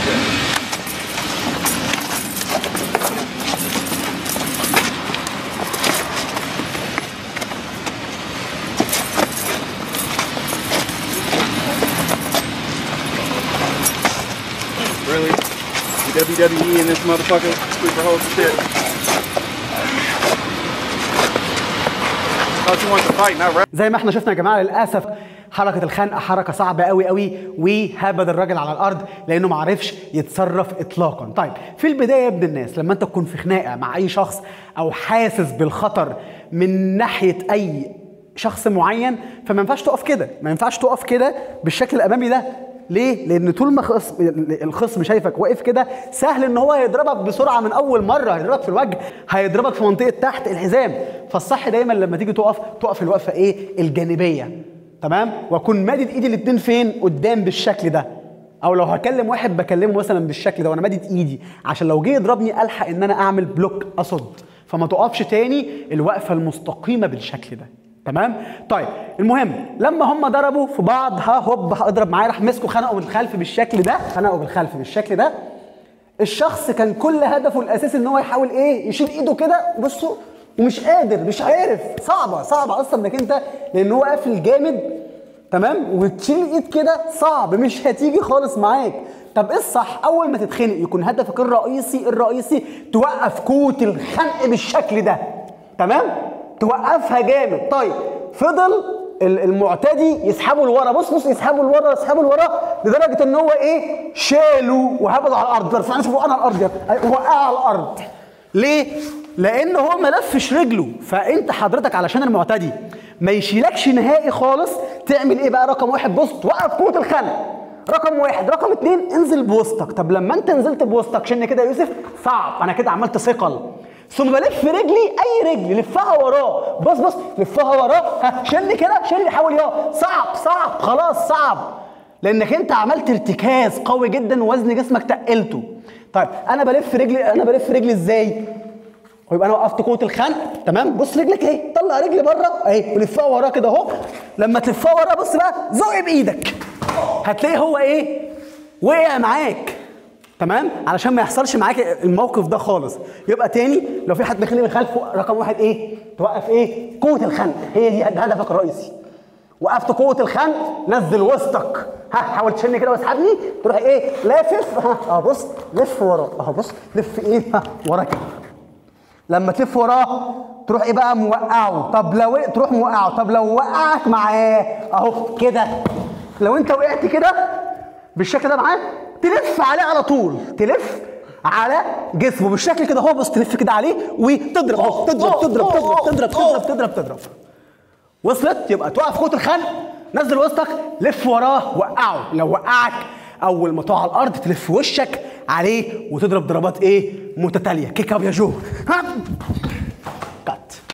Really? The WWE in this motherfucker? Squeaker hole shit. Thought you wanted to fight, not rap. زي ما احنا شفنا يا جماعه للاسف حركه الخنقه حركه صعبه قوي قوي وهبد الراجل على الارض لانه ما عرفش يتصرف اطلاقا طيب في البدايه يا ابن الناس لما انت تكون في خناقه مع اي شخص او حاسس بالخطر من ناحيه اي شخص معين فما ينفعش تقف كده ما ينفعش تقف كده بالشكل الامامي ده ليه؟ لأن طول ما خصم الخصم شايفك واقف كده سهل إن هو يضربك بسرعة من أول مرة هيضربك في الوجه هيضربك في منطقة تحت الحزام فالصح دايما لما تيجي تقف تقف الوقفة إيه؟ الجانبية تمام؟ وأكون مادد إيدي الاتنين فين؟ قدام بالشكل ده او لو هكلم واحد بكلمه مثلا بالشكل ده وانا مادد ايدي عشان لو جه يضربني الحق ان انا اعمل بلوك اصد فما تقفش تاني الوقفه المستقيمه بالشكل ده تمام طيب المهم لما هم ضربوا في بعض ها هوب اضرب معايا راح مسكوا خنقوا من الخلف بالشكل ده خنقوا بالخلف بالشكل ده الشخص كان كل هدفه الاساسي ان هو يحاول ايه يشيل ايده كده بصوا ومش قادر مش عارف صعبه صعبه اصلا انك انت لان هو قافل جامد تمام وتشيل ايد كده صعب مش هتيجي خالص معاك طب ايه الصح اول ما تتخنق يكون هدفك الرئيسي الرئيسي توقف قوه الخنق بالشكل ده تمام توقفها جامد طيب فضل ال- المعتدي يسحبه لورا بص بص يسحبه لورا يسحبه لورا لدرجه ان هو ايه شاله وهبطه على الارض رفعني فوق انا على الارض يا ابني. وقعه على الارض ليه؟ لان هو ما لفش رجله فانت حضرتك علشان المعتدي ما يشيلكش نهائي خالص تعمل ايه بقى رقم واحد بص توقف قوه الخنق رقم واحد رقم اتنين انزل بوسطك طب لما انت نزلت بوسطك شن كده يا يوسف صعب انا كده عملت ثقل ثم بلف رجلي اي رجل لفها وراه بص بص لفها وراه ها شن كده شن حاول يا صعب صعب خلاص صعب لانك انت عملت ارتكاز قوي جدا ووزن جسمك تقلته طيب انا بلف رجلي انا بلف رجلي ازاي ويبقى انا وقفت قوه الخنق تمام بص رجلك اهي طلع رجلي بره اهي ولفها وراه كده اهو لما تلفها وراه بص بقى زق بايدك هتلاقي هو ايه وقع معاك تمام علشان ما يحصلش معاك الموقف ده خالص يبقى تاني لو في حد داخل من خلفه رقم واحد ايه توقف ايه قوه الخنق هي دي هدفك الرئيسي وقفت قوه الخنق نزل وسطك ها حاول تشن كده واسحبني تروح ايه لافف ها اه بص لف ورا اهو بص لف ايه ها ورا كده لما تلف وراه تروح ايه بقى موقعه طب لو إيه تروح موقعه طب لو وقعك معاه اهو كده لو انت وقعت كده بالشكل ده معاه تلف عليه على طول تلف على جسمه بالشكل كده اهو بص تلف كده عليه وتضرب اهو تضرب تضرب تضرب تضرب تضرب تضرب تضرب وصلت يبقى توقف قوه الخنق نزل وسطك لف وراه وقعه لو وقعك اول ما تقع على الارض تلف وشك عليه وتضرب ضربات ايه متتاليه كيك اب يا جو ها